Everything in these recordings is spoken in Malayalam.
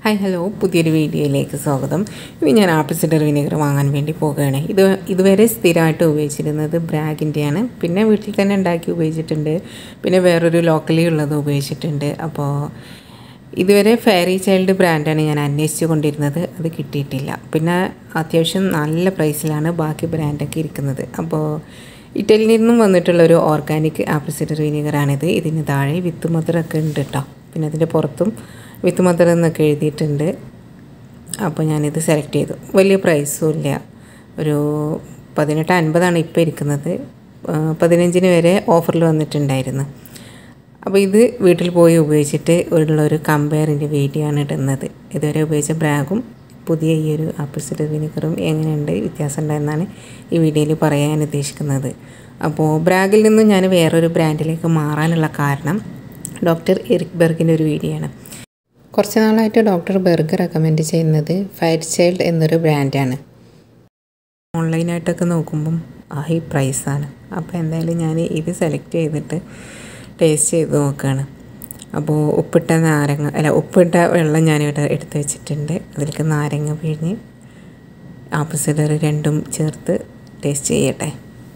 ഹായ് ഹലോ പുതിയൊരു വീഡിയോയിലേക്ക് സ്വാഗതം ഇനി ഞാൻ ആപ്പിൾ സിഡർ വിനെഗർ വാങ്ങാൻ വേണ്ടി പോകുകയാണ് ഇത് ഇതുവരെ സ്ഥിരമായിട്ട് ഉപയോഗിച്ചിരുന്നത് ബ്രാഗിൻ്റെയാണ് പിന്നെ വീട്ടിൽ തന്നെ ഉണ്ടാക്കി ഉപയോഗിച്ചിട്ടുണ്ട് പിന്നെ വേറൊരു ലോക്കലി ഉള്ളത് ഉപയോഗിച്ചിട്ടുണ്ട് അപ്പോൾ ഇതുവരെ ഫെയറി ചൈൽഡ് ബ്രാൻഡാണ് ഞാൻ അന്വേഷിച്ചു കൊണ്ടിരുന്നത് അത് കിട്ടിയിട്ടില്ല പിന്നെ അത്യാവശ്യം നല്ല പ്രൈസിലാണ് ബാക്കി ബ്രാൻഡൊക്കെ ഇരിക്കുന്നത് അപ്പോൾ ഇറ്റലിയിൽ നിന്നും വന്നിട്ടുള്ള ഒരു ഓർഗാനിക് ആപ്പിൾ സിഡർ വിനീഗറാണിത് ഇതിന് താഴെ വിത്ത് മധുരമൊക്കെ ഉണ്ട് കേട്ടോ പിന്നെ അതിൻ്റെ പുറത്തും വിത്ത് മധുരം എന്നൊക്കെ എഴുതിയിട്ടുണ്ട് അപ്പോൾ ഞാനിത് സെലക്ട് ചെയ്തു വലിയ പ്രൈസും ഇല്ല ഒരു പതിനെട്ട് അൻപതാണ് ഇപ്പോൾ ഇരിക്കുന്നത് പതിനഞ്ചിന് വരെ ഓഫറിൽ വന്നിട്ടുണ്ടായിരുന്നു അപ്പോൾ ഇത് വീട്ടിൽ പോയി ഉപയോഗിച്ചിട്ട് ഉള്ളൊരു കമ്പയറിൻ്റെ വീഡിയോ ആണ് ഇടുന്നത് ഇതുവരെ ഉപയോഗിച്ച ബ്രാഗും പുതിയ ഈ ഒരു ആപ്പിൾ സിഡർ വിനിഗറും എങ്ങനെയുണ്ട് വ്യത്യാസം ഉണ്ടെന്നാണ് ഈ വീഡിയോയിൽ പറയാൻ ഉദ്ദേശിക്കുന്നത് അപ്പോൾ ബ്രാഗിൽ നിന്നും ഞാൻ വേറൊരു ബ്രാൻഡിലേക്ക് മാറാനുള്ള കാരണം ഡോക്ടർ എറിക് ബെർഗിൻ്റെ ഒരു വീഡിയോ ആണ് കുറച്ച് നാളായിട്ട് ഡോക്ടർ ബെർഗ് റെക്കമെൻഡ് ചെയ്യുന്നത് ഫയർ ചൈൽഡ് എന്നൊരു ബ്രാൻഡാണ് ഓൺലൈനായിട്ടൊക്കെ നോക്കുമ്പം ഹൈ പ്രൈസാണ് അപ്പോൾ എന്തായാലും ഞാൻ ഇത് സെലക്ട് ചെയ്തിട്ട് ടേസ്റ്റ് ചെയ്ത് നോക്കുകയാണ് അപ്പോൾ ഉപ്പിട്ട നാരങ്ങ അല്ല ഉപ്പിട്ട വെള്ളം ഞാനിവിടെ എടുത്ത് വെച്ചിട്ടുണ്ട് അതിലേക്ക് നാരങ്ങ പിഴിഞ്ഞ് ആപ്പിൾ സിഡർ രണ്ടും ചേർത്ത് ടേസ്റ്റ് ചെയ്യട്ടെ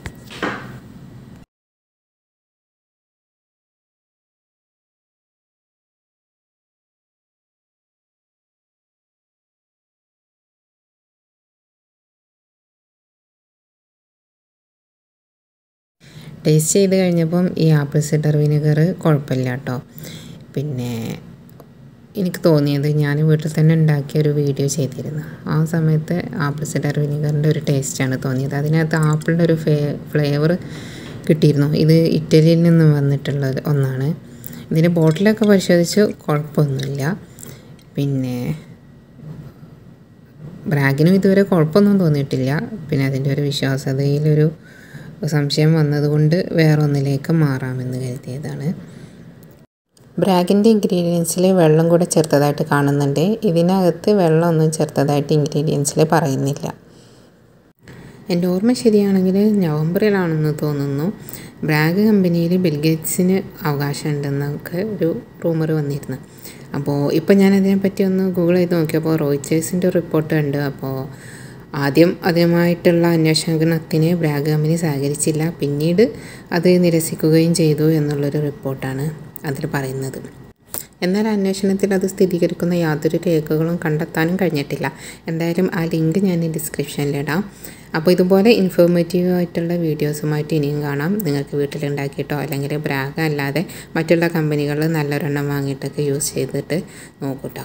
ടേസ്റ്റ് ചെയ്ത് കഴിഞ്ഞപ്പം ഈ ആപ്പിൾ സിഡർ വിനെഗർ കുഴപ്പമില്ല കേട്ടോ പിന്നെ എനിക്ക് തോന്നിയത് ഞാൻ വീട്ടിൽ തന്നെ ഉണ്ടാക്കിയ ഒരു വീഡിയോ ചെയ്തിരുന്നു ആ സമയത്ത് ആപ്പിൾ സിഡർ വിനെഗറിൻ്റെ ഒരു ടേസ്റ്റാണ് തോന്നിയത് അതിനകത്ത് ആപ്പിളിൻ്റെ ഒരു ഫേ ഫ്ലേവർ കിട്ടിയിരുന്നു ഇത് ഇറ്റലിയിൽ നിന്ന് വന്നിട്ടുള്ള ഒന്നാണ് ഇതിൻ്റെ ബോട്ടിലൊക്കെ പരിശോധിച്ച് കുഴപ്പമൊന്നുമില്ല പിന്നെ ബ്രാഗിനും ഇതുവരെ കുഴപ്പമൊന്നും തോന്നിയിട്ടില്ല പിന്നെ അതിൻ്റെ ഒരു വിശ്വാസ്യതയിലൊരു സംശയം വന്നതുകൊണ്ട് വേറെ ഒന്നിലേക്ക് മാറാമെന്ന് കരുതിയതാണ് ബ്രാഗിൻ്റെ ഇൻഗ്രീഡിയൻസിൽ വെള്ളം കൂടെ ചേർത്തതായിട്ട് കാണുന്നുണ്ട് ഇതിനകത്ത് വെള്ളമൊന്നും ചേർത്തതായിട്ട് ഇൻഗ്രീഡിയൻസിൽ പറയുന്നില്ല എൻ്റെ ഓർമ്മ ശരിയാണെങ്കിൽ നവംബറിലാണെന്ന് തോന്നുന്നു ബ്രാഗ് കമ്പനിയിൽ ബിൽഗേറ്റ്സിന് അവകാശമുണ്ടെന്നൊക്കെ ഒരു റൂമർ വന്നിരുന്നു അപ്പോൾ ഇപ്പോൾ ഞാൻ അതിനെപ്പറ്റി ഒന്ന് ഗൂഗിൾ ചെയ്ത് നോക്കിയപ്പോൾ റോയിച്ചേഴ്സിൻ്റെ റിപ്പോർട്ട് ഉണ്ട് അപ്പോൾ ആദ്യം അതുമായിട്ടുള്ള അന്വേഷണത്തിന് ബ്രാഗ് കമ്പനി സഹകരിച്ചില്ല പിന്നീട് അത് നിരസിക്കുകയും ചെയ്തു എന്നുള്ളൊരു റിപ്പോർട്ടാണ് അതിൽ പറയുന്നത് എന്നാൽ അന്വേഷണത്തിൽ അത് സ്ഥിരീകരിക്കുന്ന യാതൊരു രേഖകളും കണ്ടെത്താനും കഴിഞ്ഞിട്ടില്ല എന്തായാലും ആ ലിങ്ക് ഞാൻ ഡിസ്ക്രിപ്ഷനിലിടാം അപ്പോൾ ഇതുപോലെ ഇൻഫോർമേറ്റീവ് ആയിട്ടുള്ള വീഡിയോസുമായിട്ട് ഇനിയും കാണാം നിങ്ങൾക്ക് വീട്ടിലുണ്ടാക്കിയിട്ടോ അല്ലെങ്കിൽ ബ്രാഗ് അല്ലാതെ മറ്റുള്ള കമ്പനികൾ നല്ലൊരെണ്ണം വാങ്ങിയിട്ടൊക്കെ യൂസ് ചെയ്തിട്ട് നോക്കൂട്ടോ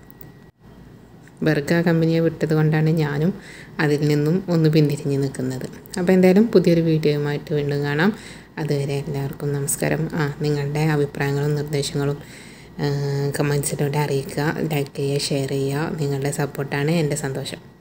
ബർഗ കമ്പനിയെ വിട്ടത് കൊണ്ടാണ് ഞാനും അതിൽ നിന്നും ഒന്ന് പിന്തിരിഞ്ഞ് നിൽക്കുന്നത് അപ്പോൾ എന്തായാലും പുതിയൊരു വീഡിയോയുമായിട്ട് വീണ്ടും കാണാം അതുവരെ എല്ലാവർക്കും നമസ്കാരം ആ നിങ്ങളുടെ അഭിപ്രായങ്ങളും നിർദ്ദേശങ്ങളും കമൻസിലൂടെ അറിയിക്കുക ലൈക്ക് ചെയ്യുക ഷെയർ ചെയ്യുക നിങ്ങളുടെ സപ്പോർട്ടാണ് എൻ്റെ സന്തോഷം